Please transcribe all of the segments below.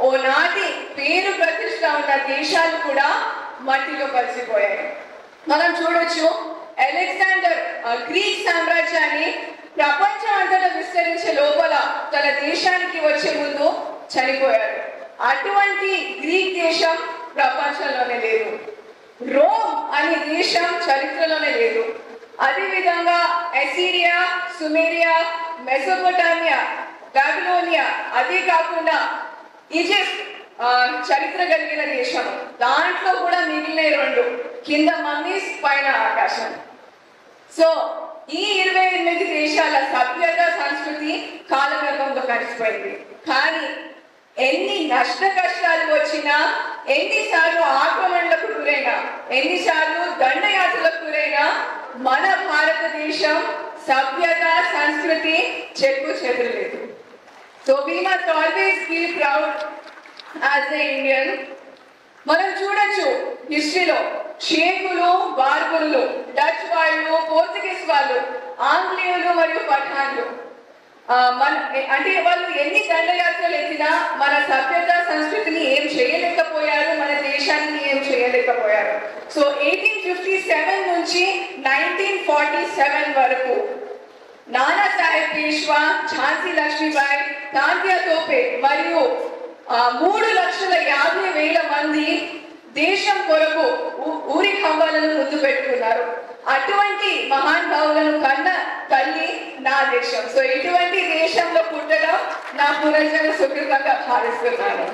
ఓనాటి పేరు ప్రతిష్ట ఉన్న దేశాలు కూడా మట్టిలో కలిసిపోయాయి మనం చూడొచ్చు అలెగ్జాండర్ ఆ, గ్రీక్ సామ్రాజ్యాన్ని ప్రపంచం అంతటా విస్తరించే లోపల తన దేశానికి వచ్చే ముందు చనిపోయాడు అటువంటి గ్రీక్ దేశం ప్రపంచంలోనే లేదు రోమ్ అనే దేశం చరిత్రలోనే లేదు అదేవిధంగా ఎసీరియా సుమేరియా మెసోపొటామియా బాబిలోనియా అదే కాకుండా ఈజిప్ట్ ఆ, చరిత్ర కలిగిన దేశం దాంట్లో కూడా మిగిలిన రెండు కింద మమ్మీస్ పైన ఆకాశం సో ఈ ఇరవై ఎనిమిది దేశాల సభ్యత సంస్కృతి కాలగర్భంలో కలిసిపోయింది కానీ ఎన్ని నష్ట కష్టాలు వచ్చినా ఎన్నిసార్లు ఆక్రమణలకు గురైనా ఎన్నిసార్లు దండయాత్రలకు గురైనా మన భారతదేశం సభ్యత సంస్కృతి చెక్కు చెదరలేదు so we must always feel proud as a Indian మనం చూడొచ్చు హిస్టరీలో షేకులు బార్బర్లు డచ్ వాళ్ళు పోర్చుగీస్ వాళ్ళు ఆంగ్లేయులు మరియు పఠాన్లు ఆ, మన అంటే వాళ్ళు ఎన్ని దండయాత్రలు ఎత్తినా మన సభ్యత సంస్కృతిని ఏం చేయలేకపోయారు మన దేశాన్ని ఏం చేయలేకపోయారు సో ఎయిటీన్ ఫిఫ్టీ సెవెన్ నుంచి నైన్టీన్ ఫార్టీ సెవెన్ వరకు నానా సాహెబ్ పేష్వా ఝాన్సీ లక్ష్మీబాయి తాంత్యా తోపే మరియు ఆ, మూడు లక్షల యాభై వేల మంది దేశం కొరకు ఊ- ఊరి కంబాలను ముందు పెట్టుకున్నారు అటువంటి మహానుభావులను కన్న తల్లి నా దేశం సో ఇటువంటి దేశంలో పుట్టడం నా పునర్జన సుకృతంగా భావిస్తున్నాను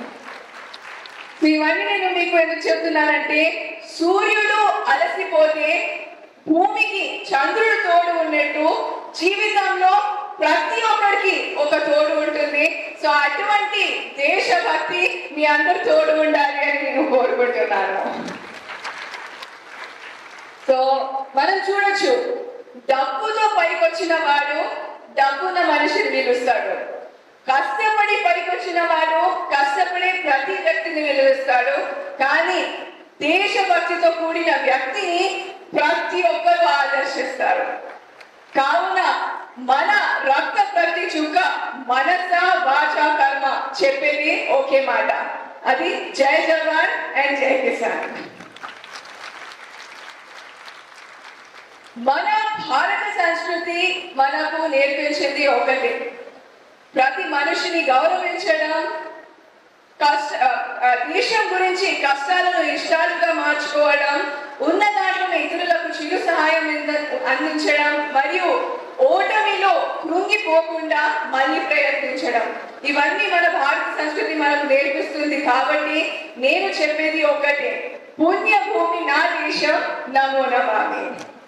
సో ఇవన్నీ నేను మీకు ఎందుకు చెప్తున్నానంటే సూర్యుడు అలసిపోతే భూమికి చంద్రుడు తోడు ఉన్నట్టు జీవితంలో ప్రతి ఒక్కరికి ఒక తోడు ఉంటుంది సో అటువంటి దేశభక్తి మీ అందరు తోడు ఉండాలి అని నేను కోరుకుంటున్నాను సో మనం చూడొచ్చు డబ్బుతో పైకి వచ్చిన వాడు డబ్బున్న మనిషిని నిలుస్తాడు కష్టపడి పైకి వచ్చిన వాడు కష్టపడే ప్రతి వ్యక్తిని నిలుస్తాడు కానీ దేశభక్తితో కూడిన వ్యక్తిని ప్రతి ఒక్కరు ఆదర్శిస్తారు కావున మన రక్త ప్రతి చుక్క మనస వాచ కర్మ చెప్పేది ఒకే మాట అది జై జవాన్ అండ్ జై కిసాన్ మన భారత సంస్కృతి మనకు నేర్పించింది ఒకటి ప్రతి మనిషిని గౌరవించడం కష్ట ఆ, ఆ, దేశం గురించి కష్టాలను ఇష్టాలుగా మార్చుకోవడం ఉన్న దాంట్లో ఇతరులకు చిరు సహాయం అంద- అందించడం మరియు ఓటమిలో కృంగిపోకుండా మళ్ళీ ప్రయత్నించడం ఇవన్నీ మన భారత సంస్కృతి మనకు నేర్పిస్తుంది కాబట్టి నేను చెప్పేది ఒకటే పుణ్యభూమి నా దేశం నమో నమామి